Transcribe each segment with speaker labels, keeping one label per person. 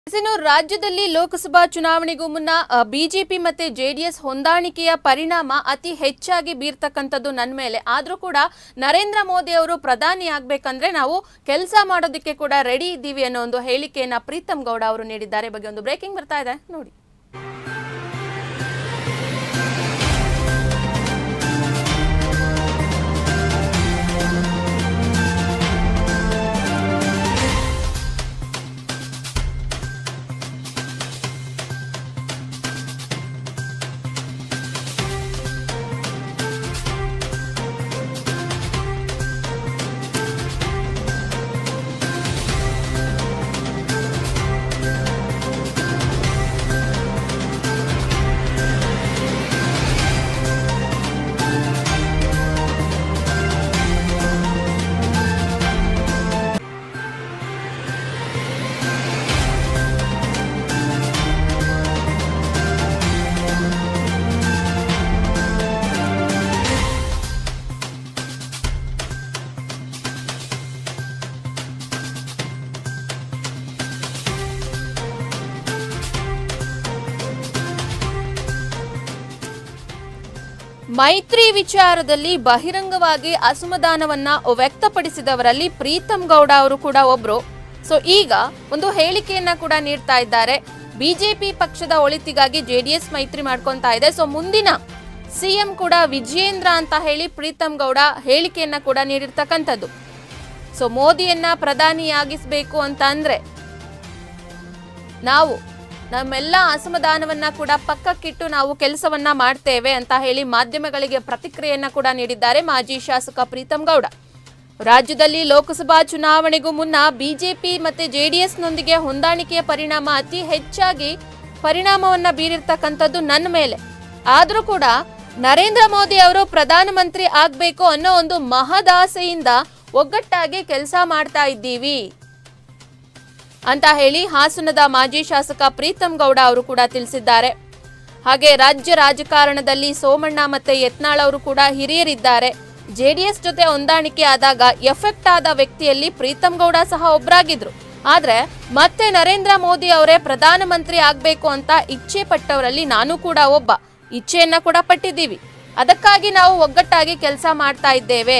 Speaker 1: ಇನ್ನು ರಾಜ್ಯದಲ್ಲಿ ಲೋಕಸಭಾ ಚುನಾವಣೆಗೂ ಮುನ್ನ ಅ, ಬಿಜೆಪಿ ಮತ್ತೆ ಜೆಡಿಎಸ್ ಹೊಂದಾಣಿಕೆಯ ಪರಿಣಾಮ ಅತಿ ಹೆಚ್ಚಾಗಿ ಬೀರ್ತಕ್ಕಂಥದ್ದು ನನ್ನ ಮೇಲೆ ಆದ್ರೂ ಕೂಡ ನರೇಂದ್ರ ಮೋದಿ ಅವರು ಪ್ರಧಾನಿ ಆಗ್ಬೇಕಂದ್ರೆ ನಾವು ಕೆಲಸ ಮಾಡೋದಕ್ಕೆ ಕೂಡ ರೆಡಿ ಇದ್ದೀವಿ ಅನ್ನೋ ಒಂದು ಹೇಳಿಕೆಯನ್ನ ಪ್ರೀತಮ್ ಗೌಡ ಅವರು ನೀಡಿದ್ದಾರೆ ಈ ಬಗ್ಗೆ ಒಂದು ಬ್ರೇಕಿಂಗ್ ಬರ್ತಾ ಇದೆ ನೋಡಿ ಮೈತ್ರಿ ವಿಚಾರದಲ್ಲಿ ಬಹಿರಂಗವಾಗಿ ಅಸಮಾಧಾನವನ್ನ ವ್ಯಕ್ತಪಡಿಸಿದವರಲ್ಲಿ ಪ್ರೀತಮ್ ಗೌಡ ಅವರು ಕೂಡ ಒಬ್ರು ಸೊ ಈಗ ಒಂದು ಹೇಳಿಕೆಯನ್ನ ಕೂಡ ನೀಡ್ತಾ ಇದ್ದಾರೆ ಬಿಜೆಪಿ ಪಕ್ಷದ ಒಳಿತಿಗಾಗಿ ಜೆಡಿಎಸ್ ಮೈತ್ರಿ ಮಾಡ್ಕೊಂತಾ ಇದೆ ಸೊ ಮುಂದಿನ ಸಿಎಂ ಕೂಡ ವಿಜಯೇಂದ್ರ ಅಂತ ಹೇಳಿ ಪ್ರೀತಮ್ ಗೌಡ ಹೇಳಿಕೆಯನ್ನ ಕೂಡ ನೀಡಿರ್ತಕ್ಕಂಥದ್ದು ಸೊ ಮೋದಿಯನ್ನ ಪ್ರಧಾನಿಯಾಗಿಸ್ಬೇಕು ಅಂತ ಅಂದ್ರೆ ನಾವು ನಮ್ಮೆಲ್ಲ ಅಸಮಾಧಾನವನ್ನ ಕೂಡ ಪಕ್ಕಕ್ಕಿಟ್ಟು ನಾವು ಕೆಲಸವನ್ನ ಮಾಡ್ತೇವೆ ಅಂತ ಹೇಳಿ ಮಾಧ್ಯಮಗಳಿಗೆ ಪ್ರತಿಕ್ರಿಯೆಯನ್ನ ಕೂಡ ನೀಡಿದ್ದಾರೆ ಮಾಜಿ ಶಾಸಕ ಪ್ರೀತಮ್ ಗೌಡ ರಾಜ್ಯದಲ್ಲಿ ಲೋಕಸಭಾ ಚುನಾವಣೆಗೂ ಮುನ್ನ ಬಿಜೆಪಿ ಮತ್ತೆ ಜೆಡಿಎಸ್ನೊಂದಿಗೆ ಹೊಂದಾಣಿಕೆಯ ಪರಿಣಾಮ ಅತಿ ಹೆಚ್ಚಾಗಿ ಪರಿಣಾಮವನ್ನ ಬೀರಿರ್ತಕ್ಕಂಥದ್ದು ನನ್ನ ಮೇಲೆ ಆದ್ರೂ ಕೂಡ ನರೇಂದ್ರ ಮೋದಿ ಅವರು ಪ್ರಧಾನಮಂತ್ರಿ ಆಗ್ಬೇಕು ಅನ್ನೋ ಒಂದು ಮಹದಾಸೆಯಿಂದ ಒಗ್ಗಟ್ಟಾಗಿ ಕೆಲಸ ಮಾಡ್ತಾ ಇದ್ದೀವಿ ಅಂತ ಹೇಳಿ ಹಾಸನದ ಮಾಜಿ ಶಾಸಕ ಪ್ರೀತಮ್ ಗೌಡ ಅವರು ಕೂಡ ತಿಳಿಸಿದ್ದಾರೆ ಹಾಗೆ ರಾಜ್ಯ ರಾಜಕಾರಣದಲ್ಲಿ ಸೋಮಣ್ಣ ಮತ್ತೆ ಯತ್ನಾಳ್ ಅವರು ಕೂಡ ಹಿರಿಯರಿದ್ದಾರೆ ಜೆಡಿಎಸ್ ಜೊತೆ ಹೊಂದಾಣಿಕೆ ಆದಾಗ ಎಫೆಕ್ಟ್ ಆದ ವ್ಯಕ್ತಿಯಲ್ಲಿ ಪ್ರೀತಮ್ ಗೌಡ ಸಹ ಒಬ್ಬರಾಗಿದ್ರು ಆದ್ರೆ ಮತ್ತೆ ನರೇಂದ್ರ ಮೋದಿ ಅವರೇ ಪ್ರಧಾನಮಂತ್ರಿ ಆಗ್ಬೇಕು ಅಂತ ಇಚ್ಛೆ ಪಟ್ಟವರಲ್ಲಿ ನಾನು ಕೂಡ ಒಬ್ಬ ಇಚ್ಛೆಯನ್ನ ಕೂಡ ಪಟ್ಟಿದ್ದೀವಿ ಅದಕ್ಕಾಗಿ ನಾವು ಒಗ್ಗಟ್ಟಾಗಿ ಕೆಲಸ ಮಾಡ್ತಾ ಇದ್ದೇವೆ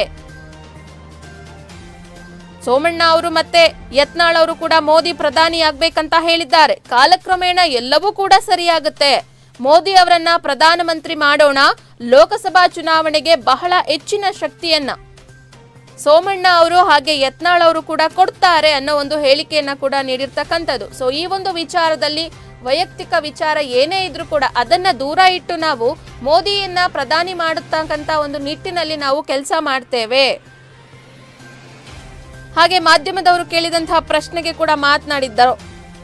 Speaker 1: ಸೋಮಣ್ಣ ಅವರು ಮತ್ತೆ ಯತ್ನಾಳ್ ಅವರು ಕೂಡ ಮೋದಿ ಪ್ರಧಾನಿ ಆಗ್ಬೇಕಂತ ಹೇಳಿದ್ದಾರೆ ಕಾಲಕ್ರಮೇಣ ಎಲ್ಲವೂ ಕೂಡ ಸರಿಯಾಗುತ್ತೆ ಮೋದಿ ಅವರನ್ನ ಪ್ರಧಾನಮಂತ್ರಿ ಮಾಡೋಣ ಲೋಕಸಭಾ ಚುನಾವಣೆಗೆ ಬಹಳ ಹೆಚ್ಚಿನ ಶಕ್ತಿಯನ್ನ ಸೋಮಣ್ಣ ಅವರು ಹಾಗೆ ಯತ್ನಾಳ್ ಅವರು ಕೂಡ ಕೊಡ್ತಾರೆ ಅನ್ನೋ ಒಂದು ಹೇಳಿಕೆಯನ್ನ ಕೂಡ ನೀಡಿರ್ತಕ್ಕಂಥದ್ದು ಸೊ ಈ ಒಂದು ವಿಚಾರದಲ್ಲಿ ವೈಯಕ್ತಿಕ ವಿಚಾರ ಏನೇ ಇದ್ರೂ ಕೂಡ ಅದನ್ನ ದೂರ ಇಟ್ಟು ನಾವು ಮೋದಿಯನ್ನ ಪ್ರಧಾನಿ ಮಾಡತಕ್ಕಂತ ಒಂದು ನಿಟ್ಟಿನಲ್ಲಿ ನಾವು ಕೆಲಸ ಮಾಡ್ತೇವೆ ಹಾಗೆ ಮಾಧ್ಯಮದವರು ಕೇಳಿದಂತಹ ಪ್ರಶ್ನೆಗೆ ಕೂಡ ಮಾತನಾಡಿದ್ದರು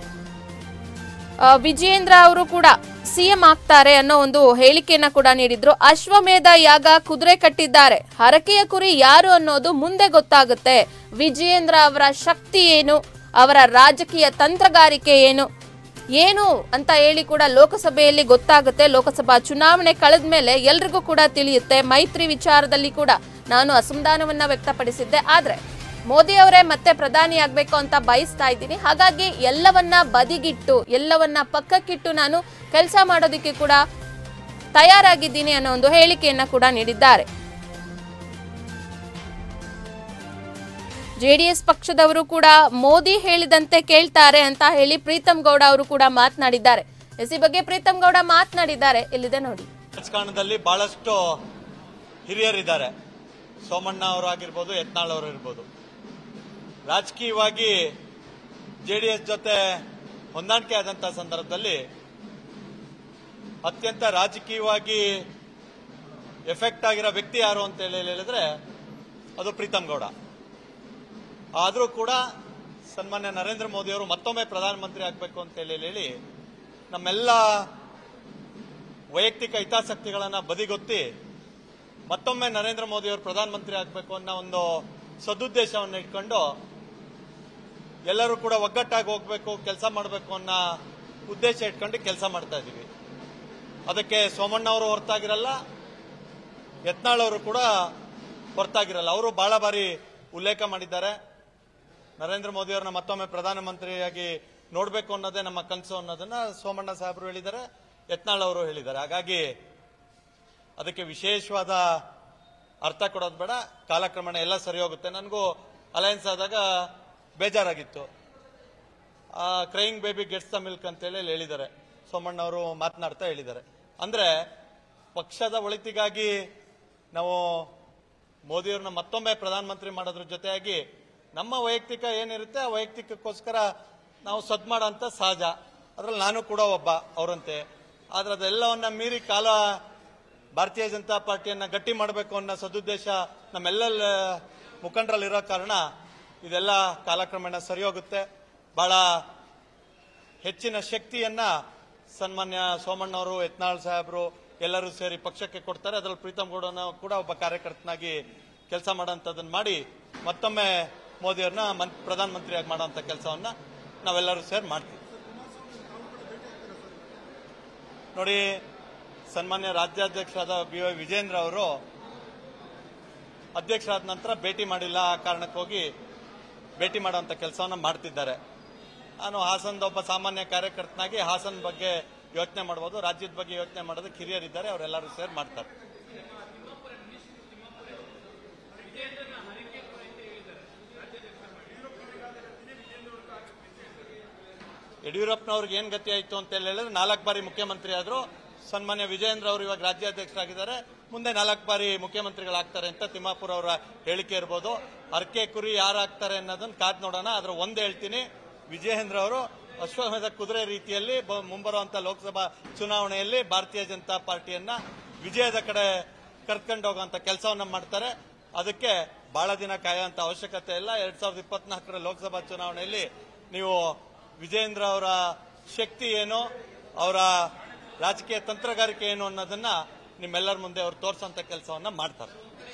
Speaker 1: ಆ, ವಿಜಯೇಂದ್ರ ಅವರು ಕೂಡ ಸಿಎಂ ಆಗ್ತಾರೆ ಅನ್ನೋ ಒಂದು ಹೇಳಿಕೆಯನ್ನ ಕೂಡ ನೀಡಿದ್ರು ಅಶ್ವಮೇಧ ಯಾಗ ಕುದುರೆ ಕಟ್ಟಿದ್ದಾರೆ ಹರಕೆಯ ಕುರಿ ಯಾರು ಅನ್ನೋದು ಮುಂದೆ ಗೊತ್ತಾಗುತ್ತೆ ವಿಜಯೇಂದ್ರ ಅವರ ಶಕ್ತಿ ಏನು ಅವರ ರಾಜಕೀಯ ತಂತ್ರಗಾರಿಕೆ ಏನು ಏನು ಅಂತ ಹೇಳಿ ಕೂಡ ಲೋಕಸಭೆಯಲ್ಲಿ ಗೊತ್ತಾಗುತ್ತೆ ಲೋಕಸಭಾ ಚುನಾವಣೆ ಕಳೆದ ಮೇಲೆ ಎಲ್ರಿಗೂ ಕೂಡ ತಿಳಿಯುತ್ತೆ ಮೈತ್ರಿ ವಿಚಾರದಲ್ಲಿ ಕೂಡ ನಾನು ಅಸಮಾಧಾನವನ್ನ ವ್ಯಕ್ತಪಡಿಸಿದ್ದೆ ಆದ್ರೆ ಮೋದಿ ಅವರೇ ಮತ್ತೆ ಪ್ರಧಾನಿ ಆಗ್ಬೇಕು ಅಂತ ಬಯಸ್ತಾ ಇದ್ದೀನಿ ಹಾಗಾಗಿ ಎಲ್ಲವನ್ನ ಬದಿಗಿಟ್ಟು ಎಲ್ಲವನ್ನ ಪಕ್ಕಕ್ಕಿಟ್ಟು ನಾನು ಕೆಲಸ ಮಾಡೋದಕ್ಕೆ ಕೂಡ ತಯಾರಾಗಿದ್ದೀನಿ ಅನ್ನೋ ಒಂದು ಹೇಳಿಕೆಯನ್ನ ಕೂಡ ನೀಡಿದ್ದಾರೆ ಜೆಡಿಎಸ್ ಪಕ್ಷದವರು ಕೂಡ ಮೋದಿ ಹೇಳಿದಂತೆ ಕೇಳ್ತಾರೆ ಅಂತ ಹೇಳಿ ಪ್ರೀತಮ್ ಗೌಡ ಅವರು ಕೂಡ ಮಾತನಾಡಿದ್ದಾರೆ ಎಸ್ ಈ ಬಗ್ಗೆ ಪ್ರೀತಮ್ ಗೌಡ ಮಾತನಾಡಿದ್ದಾರೆ ಇಲ್ಲಿದೆ ನೋಡಿ
Speaker 2: ರಾಜಕಾರಣದಲ್ಲಿ ಬಹಳಷ್ಟು ಹಿರಿಯರಿದ್ದಾರೆ ಸೋಮಣ್ಣ ಅವರು ಆಗಿರ್ಬೋದು ಯತ್ನಾಳ್ ಅವರು ಇರ್ಬೋದು ರಾಜಕೀಯವಾಗಿ ಜೆಡಿಎಸ್ ಜೊತೆ ಹೊಂದಾಣಿಕೆ ಆದಂತ ಸಂದರ್ಭದಲ್ಲಿ ಅತ್ಯಂತ ರಾಜಕೀಯವಾಗಿ ಎಫೆಕ್ಟ್ ಆಗಿರೋ ವ್ಯಕ್ತಿ ಯಾರು ಅಂತ ಹೇಳಿ ಹೇಳಿದ್ರೆ ಅದು ಪ್ರೀತಮ್ ಗೌಡ ಆದರೂ ಕೂಡ ಸನ್ಮಾನ್ಯ ನರೇಂದ್ರ ಮೋದಿ ಅವರು ಮತ್ತೊಮ್ಮೆ ಪ್ರಧಾನಮಂತ್ರಿ ಆಗಬೇಕು ಅಂತ ಹೇಳಿ ಹೇಳಿ ನಮ್ಮೆಲ್ಲ ವೈಯಕ್ತಿಕ ಹಿತಾಸಕ್ತಿಗಳನ್ನ ಬದಿಗೊತ್ತಿ ಮತ್ತೊಮ್ಮೆ ನರೇಂದ್ರ ಮೋದಿ ಅವರು ಪ್ರಧಾನಮಂತ್ರಿ ಆಗಬೇಕು ಅನ್ನೋ ಒಂದು ಸದುದ್ದೇಶವನ್ನು ಇಟ್ಕೊಂಡು ಎಲ್ಲರೂ ಕೂಡ ಒಗ್ಗಟ್ಟಾಗಿ ಹೋಗ್ಬೇಕು ಕೆಲಸ ಮಾಡಬೇಕು ಅನ್ನೋ ಉದ್ದೇಶ ಇಟ್ಕೊಂಡು ಕೆಲಸ ಮಾಡ್ತಾ ಇದೀವಿ ಅದಕ್ಕೆ ಸೋಮಣ್ಣ ಅವರು ಹೊರತಾಗಿರಲ್ಲ ಯತ್ನಾಳ್ ಅವರು ಕೂಡ ಹೊರತಾಗಿರಲ್ಲ ಅವರು ಬಹಳ ಬಾರಿ ಉಲ್ಲೇಖ ಮಾಡಿದ್ದಾರೆ ನರೇಂದ್ರ ಮೋದಿ ಅವರನ್ನ ಮತ್ತೊಮ್ಮೆ ಪ್ರಧಾನಮಂತ್ರಿಯಾಗಿ ನೋಡಬೇಕು ಅನ್ನೋದೇ ನಮ್ಮ ಕನಸು ಅನ್ನೋದನ್ನ ಸೋಮಣ್ಣ ಸಾಹೇಬರು ಹೇಳಿದ್ದಾರೆ ಯತ್ನಾಳ್ ಅವರು ಹೇಳಿದ್ದಾರೆ ಹಾಗಾಗಿ ಅದಕ್ಕೆ ವಿಶೇಷವಾದ ಅರ್ಥ ಕೊಡೋದು ಬೇಡ ಕಾಲಕ್ರಮೇಣ ಎಲ್ಲ ಸರಿ ಹೋಗುತ್ತೆ ನನಗೂ ಅಲಯನ್ಸ್ ಆದಾಗ ಬೇಜಾರಾಗಿತ್ತು crying baby gets the milk ಅಂತೇಳಿ ಅಲ್ಲಿ ಹೇಳಿದ್ದಾರೆ ಸೋಮಣ್ಣ ಅವರು ಮಾತನಾಡ್ತಾ ಹೇಳಿದ್ದಾರೆ ಅಂದ್ರೆ ಪಕ್ಷದ ಒಳಿತಿಗಾಗಿ ನಾವು ಮೋದಿಯವ್ರನ್ನ ಮತ್ತೊಮ್ಮೆ ಪ್ರಧಾನಮಂತ್ರಿ ಮಾಡೋದ್ರ ಜೊತೆಯಾಗಿ ನಮ್ಮ ವೈಯಕ್ತಿಕ ಏನಿರುತ್ತೆ ಆ ವೈಯಕ್ತಿಕಕ್ಕೋಸ್ಕರ ನಾವು ಸದ್ ಮಾಡೋಂಥ ಸಹಜ ಅದ್ರಲ್ಲಿ ನಾನು ಕೂಡ ಒಬ್ಬ ಅವರಂತೆ ಆದ್ರೆ ಅದೆಲ್ಲವನ್ನ ಮೀರಿ ಕಾಲ ಭಾರತೀಯ ಜನತಾ ಪಾರ್ಟಿಯನ್ನ ಗಟ್ಟಿ ಮಾಡಬೇಕು ಅನ್ನೋ ಸದುದ್ದೇಶ ನಮ್ಮೆಲ್ಲ ಮುಖಂಡರಲ್ಲಿರೋ ಕಾರಣ ಇದೆಲ್ಲ ಕಾಲಕ್ರಮೇಣ ಸರಿ ಹೋಗುತ್ತೆ ಬಹಳ ಹೆಚ್ಚಿನ ಶಕ್ತಿಯನ್ನ ಸನ್ಮಾನ್ಯ ಸೋಮಣ್ಣವರು ಯತ್ನಾಳ್ ಸಾಹೇಬರು ಎಲ್ಲರೂ ಸೇರಿ ಪಕ್ಷಕ್ಕೆ ಕೊಡ್ತಾರೆ ಅದರಲ್ಲಿ ಪ್ರೀತಮ್ ಗೌಡನ ಕೂಡ ಒಬ್ಬ ಕಾರ್ಯಕರ್ತನಾಗಿ ಕೆಲಸ ಮಾಡೋಂಥದ್ದನ್ನ ಮಾಡಿ ಮತ್ತೊಮ್ಮೆ ಮೋದಿಯವ್ರನ್ನ ಮನ್ ಪ್ರಧಾನಮಂತ್ರಿಯಾಗಿ ಮಾಡೋಂಥ ಕೆಲಸವನ್ನ ನಾವೆಲ್ಲರೂ ಸೇರಿ ಮಾಡ್ತೀವಿ ನೋಡಿ ಸನ್ಮಾನ್ಯ ರಾಜ್ಯಾಧ್ಯಕ್ಷರಾದ ಬಿ ವೈ ವಿಜೇಂದ್ರ ಅವರು ಅಧ್ಯಕ್ಷರಾದ ನಂತರ ಭೇಟಿ ಮಾಡಿಲ್ಲ ಆ ಕಾರಣಕ್ಕೆ ಹೋಗಿ ಭೇಟಿ ಮಾಡುವಂತ ಕೆಲಸವನ್ನ ಮಾಡ್ತಿದ್ದಾರೆ ನಾನು ಹಾಸನದ ಒಬ್ಬ ಸಾಮಾನ್ಯ ಕಾರ್ಯಕರ್ತನಾಗಿ ಹಾಸನ್ ಬಗ್ಗೆ ಯೋಚನೆ ಮಾಡ್ಬೋದು ರಾಜ್ಯದ ಬಗ್ಗೆ ಯೋಚನೆ ಮಾಡೋದಕ್ಕೆ ಹಿರಿಯರಿದ್ದಾರೆ ಅವರೆಲ್ಲರೂ ಸೇರಿ ಮಾಡ್ತಾರೆ ಯಡಿಯೂರಪ್ಪನವ್ರಿಗೆ ಏನ್ ಗತಿ ಆಯ್ತು ಅಂತ ಹೇಳಿದ್ರೆ ನಾಲ್ಕು ಬಾರಿ ಮುಖ್ಯಮಂತ್ರಿ ಆದ್ರು ಸನ್ಮಾನ್ಯ ವಿಜಯೇಂದ್ರ ಅವರು ಇವಾಗ ರಾಜ್ಯಾಧ್ಯಕ್ಷರಾಗಿದ್ದಾರೆ ಮುಂದೆ ನಾಲ್ಕು ಬಾರಿ ಮುಖ್ಯಮಂತ್ರಿಗಳಾಗ್ತಾರೆ ಅಂತ ತಿಮ್ಮಾಪುರ ಅವರ ಹೇಳಿಕೆ ಇರ್ಬೋದು ಅರ್ಕೆ ಕುರಿ ಯಾರಾಗ್ತಾರೆ ಅನ್ನೋದನ್ನ ಕಾದ್ ನೋಡೋಣ ಆದ್ರೆ ಒಂದ್ ಹೇಳ್ತೀನಿ ವಿಜಯೇಂದ್ರ ಅವರು ಅಶ್ವಮೇಧ ಕುದುರೆ ರೀತಿಯಲ್ಲಿ ಬ- ಮುಂಬರುವಂತ ಲೋಕಸಭಾ ಚುನಾವಣೆಯಲ್ಲಿ ಭಾರತೀಯ ಜನತಾ ಪಾರ್ಟಿಯನ್ನ ವಿಜಯದ ಕಡೆ ಕರ್ಕೊಂಡು ಹೋಗುವಂತ ಕೆಲಸವನ್ನ ಮಾಡ್ತಾರೆ ಅದಕ್ಕೆ ಬಹಳ ದಿನ ಕಾಯುವಂತ ಅವಶ್ಯಕತೆ ಇಲ್ಲ ಎರಡ್ ಸಾವಿರದ ಇಪ್ಪತ್ನಾಲ್ಕರ ಲೋಕಸಭಾ ಚುನಾವಣೆಯಲ್ಲಿ ನೀವು ವಿಜೇಂದ್ರ ಅವರ ಶಕ್ತಿ ಏನು ಅವರ ರಾಜಕೀಯ ತಂತ್ರಗಾರಿಕೆ ಏನು ಅನ್ನೋದನ್ನ ನಿಮ್ಮೆಲ್ಲರ ಮುಂದೆ ಅವ್ರು ತೋರಿಸೋಂತ ಕೆಲಸವನ್ನ ಮಾಡ್ತಾರೆ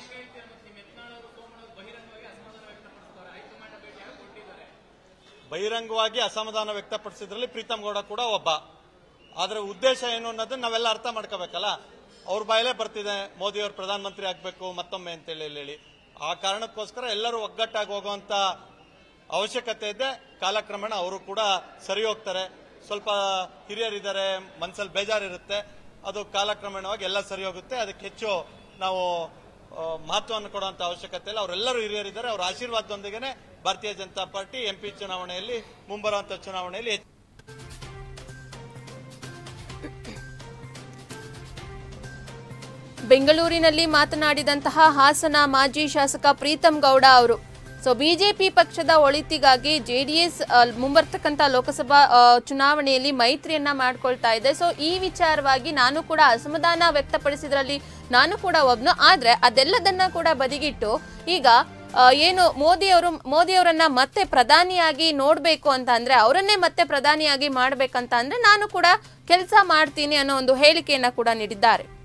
Speaker 2: ಬಹಿರಂಗವಾಗಿ ಅಸಮಾಧಾನ ವ್ಯಕ್ತಪಡಿಸಿದ್ರಲ್ಲಿ ಪ್ರೀತಮ್ ಗೌಡ ಕೂಡ ಒಬ್ಬ ಆದ್ರೆ ಉದ್ದೇಶ ಏನು ಅನ್ನೋದನ್ನ ನಾವೆಲ್ಲ ಅರ್ಥ ಮಾಡ್ಕೋಬೇಕಲ್ಲ ಅವ್ರ ಬಾಯಲ್ಲೇ ಬರ್ತಿದೆ ಮೋದಿ ಅವರು ಪ್ರಧಾನಮಂತ್ರಿ ಆಗ್ಬೇಕು ಮತ್ತೊಮ್ಮೆ ಅಂತೇಳಿ ಹೇಳಿ ಆ ಕಾರಣಕ್ಕೋಸ್ಕರ ಎಲ್ಲರೂ ಒಗ್ಗಟ್ಟಾಗಿ ಹೋಗುವಂತ ಅವಶ್ಯಕತೆ ಇದೆ ಕಾಲಕ್ರಮೇಣ ಅವರು ಕೂಡ ಸರಿ ಹೋಗ್ತಾರೆ ಸ್ವಲ್ಪ ಹಿರಿಯರಿದ್ದಾರೆ ಮನಸ್ಸಲ್ಲಿ ಬೇಜಾರಿರುತ್ತೆ ಅದು ಕಾಲಕ್ರಮೇಣವಾಗಿ ಎಲ್ಲ ಸರಿ ಹೋಗುತ್ತೆ ಅದಕ್ಕೆ ಹೆಚ್ಚು ನಾವು ಆ, ಮಹತ್ವವನ್ನು ಕೊಡುವಂತ ಅವಶ್ಯಕತೆ ಇಲ್ಲ ಅವರೆಲ್ಲರೂ ಹಿರಿಯರಿದ್ದಾರೆ ಅವರ ಆಶೀರ್ವಾದದೊಂದಿಗೆನೆ ಭಾರತೀಯ ಜನತಾ ಪಾರ್ಟಿ ಎಂಪಿ ಚುನಾವಣೆಯಲ್ಲಿ ಮುಂಬರುವಂತ ಚುನಾವಣೆಯಲ್ಲಿ ಹೆಚ್ಚು
Speaker 1: ಬೆಂಗಳೂರಿನಲ್ಲಿ ಮಾತನಾಡಿದಂತಹ ಹಾಸನ ಮಾಜಿ ಶಾಸಕ ಪ್ರೀತಮ್ ಗೌಡ ಅವರು ಸೊ ಬಿಜೆಪಿ ಪಕ್ಷದ ಒಳಿತಿಗಾಗಿ ಜೆಡಿಎಸ್ ಮುಂಬರ್ತಕ್ಕಂಥ ಲೋಕಸಭಾ ಆ, ಚುನಾವಣೆಯಲ್ಲಿ ಮೈತ್ರಿಯನ್ನ ಮಾಡ್ಕೊಳ್ತಾ ಇದೆ ಸೊ ಈ ವಿಚಾರವಾಗಿ ನಾನು ಕೂಡ ಅಸಮಾಧಾನ ವ್ಯಕ್ತಪಡಿಸಿದ್ರಲ್ಲಿ ನಾನು ಕೂಡ ಒಬ್ನು ಆದ್ರೆ ಅದೆಲ್ಲದನ್ನ ಕೂಡ ಬದಿಗಿಟ್ಟು ಈಗ ಆ, ಏನು ಮೋದಿ ಅವರು ಮೋದಿ ಅವರನ್ನ ಮತ್ತೆ ಪ್ರಧಾನಿಯಾಗಿ ನೋಡ್ಬೇಕು ಅಂತ ಅಂದ್ರೆ ಅವರನ್ನೇ ಮತ್ತೆ ಪ್ರಧಾನಿಯಾಗಿ ಮಾಡ್ಬೇಕಂತ ಅಂದ್ರೆ ನಾನು ಕೂಡ ಕೆಲಸ ಮಾಡ್ತೀನಿ ಅನ್ನೋ ಒಂದು ಹೇಳಿಕೆಯನ್ನ ಕೂಡ ನೀಡಿದ್ದಾರೆ